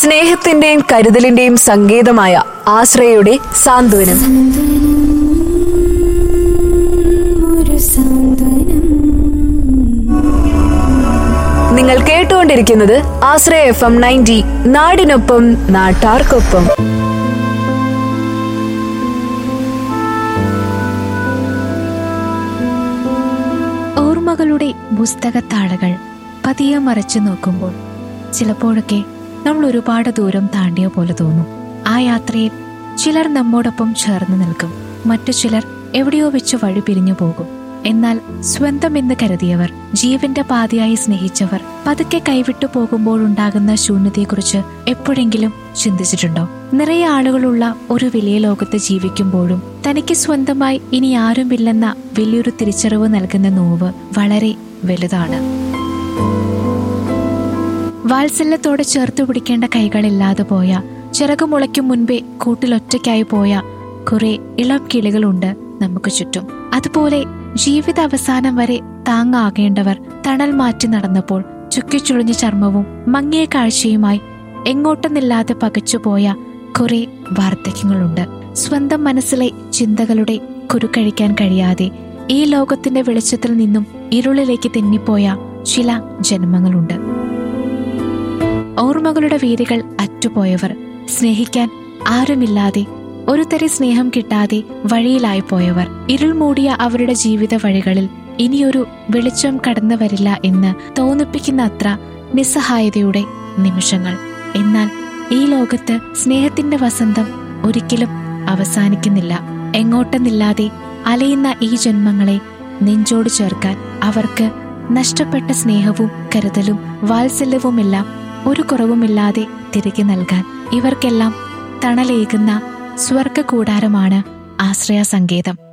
സ്നേഹത്തിന്റെയും കരുതലിന്റെയും സങ്കേതമായ ആശ്രയയുടെ സാന്ത്വനം ഒരു സാന്ത്വനം നിങ്ങൾ കേട്ടുകൊണ്ടിരിക്കുന്നത് ആശ്രയ എഫ് എം നയൻറ്റി നാടിനൊപ്പം നാട്ടാർക്കൊപ്പം ഓർമ്മകളുടെ പുസ്തകത്താളുകൾ പതിയെ മറച്ചു നോക്കുമ്പോൾ ചിലപ്പോഴൊക്കെ നമ്മൾ ഒരുപാട് ദൂരം താണ്ടിയ പോലെ തോന്നും ആ യാത്രയിൽ ചിലർ നമ്മോടൊപ്പം ചേർന്ന് നിൽക്കും മറ്റു ചിലർ എവിടെയോ വെച്ച് വഴി പിരിഞ്ഞു പോകും എന്നാൽ സ്വന്തം എന്ന് കരുതിയവർ ജീവന്റെ പാതയായി സ്നേഹിച്ചവർ പതുക്കെ കൈവിട്ടു പോകുമ്പോഴുണ്ടാകുന്ന ശൂന്യതയെക്കുറിച്ച് എപ്പോഴെങ്കിലും ചിന്തിച്ചിട്ടുണ്ടോ നിറയെ ആളുകളുള്ള ഒരു വലിയ ലോകത്ത് ജീവിക്കുമ്പോഴും തനിക്ക് സ്വന്തമായി ഇനി ആരുമില്ലെന്ന വലിയൊരു തിരിച്ചറിവ് നൽകുന്ന നോവ് വളരെ വലുതാണ് വാത്സല്യത്തോടെ ചേർത്ത് പിടിക്കേണ്ട കൈകളില്ലാതെ പോയ ചിറകു മുളയ്ക്കും മുൻപേ കൂട്ടിലൊറ്റയ്ക്കായി പോയ കുറെ ഇളം കിളികളുണ്ട് നമുക്ക് ചുറ്റും അതുപോലെ ജീവിത അവസാനം വരെ താങ്ങാകേണ്ടവർ തണൽ മാറ്റി നടന്നപ്പോൾ ചുക്കിച്ചുളിഞ്ഞ ചർമ്മവും മങ്ങിയ കാഴ്ചയുമായി എങ്ങോട്ടെന്നില്ലാതെ പകച്ചുപോയ കുറെ വാർദ്ധക്യങ്ങളുണ്ട് സ്വന്തം മനസ്സിലെ ചിന്തകളുടെ കുരുക്കഴിക്കാൻ കഴിയാതെ ഈ ലോകത്തിന്റെ വെളിച്ചത്തിൽ നിന്നും ഇരുളിലേക്ക് തെന്നിപ്പോയ ചില ജന്മങ്ങളുണ്ട് ഓർമ്മകളുടെ വേരുകൾ അറ്റുപോയവർ സ്നേഹിക്കാൻ ആരുമില്ലാതെ ഒരു തരി സ്നേഹം കിട്ടാതെ വഴിയിലായി പോയവർ ഇരുൾ മൂടിയ അവരുടെ ജീവിത വഴികളിൽ ഇനിയൊരു വെളിച്ചം കടന്നു വരില്ല എന്ന് തോന്നിപ്പിക്കുന്ന അത്ര നിസ്സഹായതയുടെ നിമിഷങ്ങൾ എന്നാൽ ഈ ലോകത്ത് സ്നേഹത്തിന്റെ വസന്തം ഒരിക്കലും അവസാനിക്കുന്നില്ല എങ്ങോട്ടെന്നില്ലാതെ അലയുന്ന ഈ ജന്മങ്ങളെ നെഞ്ചോട് ചേർക്കാൻ അവർക്ക് നഷ്ടപ്പെട്ട സ്നേഹവും കരുതലും വാത്സല്യവുമെല്ലാം ഒരു കുറവുമില്ലാതെ തിരികെ നൽകാൻ ഇവർക്കെല്ലാം തണലേകുന്ന സ്വർഗ കൂടാരമാണ് ആശ്രയ സങ്കേതം